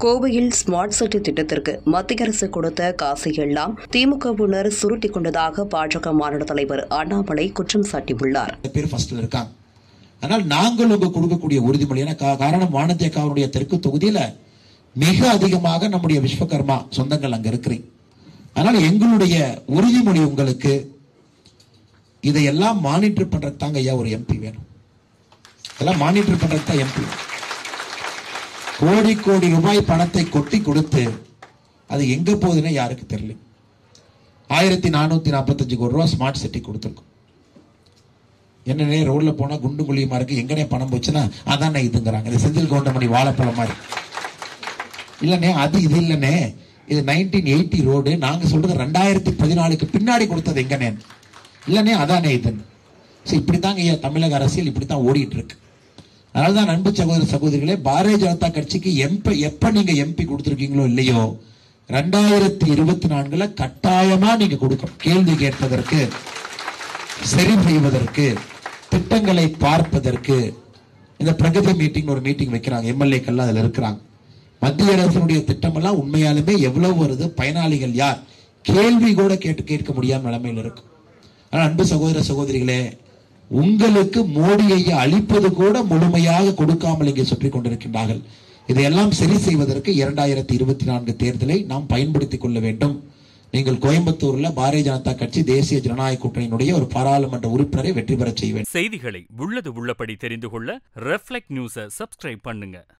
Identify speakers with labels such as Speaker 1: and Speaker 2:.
Speaker 1: கோவையில் smart city திட்டத்திற்கு மத்திய அரசு கொடுத்த காசை எல்லாம் திமுகவினர் சுருட்டிக் கொண்டதாக பாஜக மாநில தலைவர் அண்ணாமலை குற்றம் சாட்டியுள்ளார்
Speaker 2: நிறைய பேர் ஃபர்ஸ்ட்ல இருக்காங்க ஆனால் நாங்கள் உங்க கொடுக்கக்கூடிய உறுதிமொழி ஏன்னா கா- காரணம் வானத்தேக்காவுடைய தெற்கு தொகுதியில மிக அதிகமாக நம்முடைய விஸ்வகர்மா சொந்தங்கள் அங்க இருக்கிறீங்க அதனால எங்களுடைய உறுதிமொழி உங்களுக்கு இதையெல்லாம் மானிட்டர் பண்றதுக்கு தாங்க ஐயா ஒரு எம்பி வேணும் இதெல்லாம் மானிட்டர் பண்றதுக்கு தான் எம்பி கோடி கோடி ரூபாய் பணத்தை கொட்டி கொடுத்து அது எங்க போகுதுன்னு யாருக்கு தெரியல ஆயிரத்தி நானூத்தி நாற்பத்தஞ்சு கோடி ரூபாய் ஸ்மார்ட் சிட்டி கொடுத்துருக்கோம் என்னன்னே ரோட்ல போனா குண்டு குழியுமா இருக்கு எங்கனே பணம் போச்சுன்னா அதானே இதுங்கிறாங்க இது செந்தில் கவுண்டமணி வாழைப்பழம் மாதிரி இல்லனே அது இது இல்லனே இது நைன்டீன் எயிட்டி ரோடு நாங்க சொல்றது ரெண்டாயிரத்தி பதினாலுக்கு பின்னாடி கொடுத்தது எங்கனே இல்லனே அதானே இதுன்னு சரி இப்படித்தாங்க ஐயா தமிழக அரசியல் இப்படித்தான் ஓடிட்டு இருக்கு அதனாலதான் அன்பு சகோதர சகோதரிகளே பாரதிய ஜனதா கட்சிக்கு எம்ப எப்ப நீங்க எம்பி கொடுத்திருக்கீங்களோ இல்லையோ ரெண்டாயிரத்தி இருபத்தி நான்குல கட்டாயமா நீங்க கொடுக்கணும் கேள்வி கேட்பதற்கு சரி செய்வதற்கு திட்டங்களை பார்ப்பதற்கு இந்த பிரகதி மீட்டிங் ஒரு மீட்டிங் வைக்கிறாங்க எம்எல்ஏக்கள்லாம் அதுல இருக்கிறாங்க மத்திய அரசினுடைய திட்டமெல்லாம் உண்மையாலுமே எவ்வளவு வருது பயனாளிகள் யார் கேள்வி கூட கேட்டு கேட்க முடியாம நிலைமையில் இருக்கு ஆனா அன்பு சகோதர சகோதரிகளே உங்களுக்கு மோடி ஐயா அளிப்பது கூட முழுமையாக கொடுக்காமல் இங்கே சுற்றி கொண்டிருக்கின்றார்கள் இதையெல்லாம் சரி செய்வதற்கு இரண்டாயிரத்தி இருபத்தி நான்கு தேர்தலை நாம் பயன்படுத்திக் கொள்ள வேண்டும் நீங்கள் கோயம்புத்தூர்ல பாரதிய ஜனதா கட்சி தேசிய ஜனநாயக கூட்டணியினுடைய ஒரு பாராளுமன்ற உறுப்பினரை வெற்றி பெறச் செய்ய வேண்டும்
Speaker 3: செய்திகளை உள்ளது உள்ளபடி தெரிந்து கொள்ள ரெஃப்ளெக்ட் நியூஸை சப்ஸ்கிரைப் பண்ணுங்க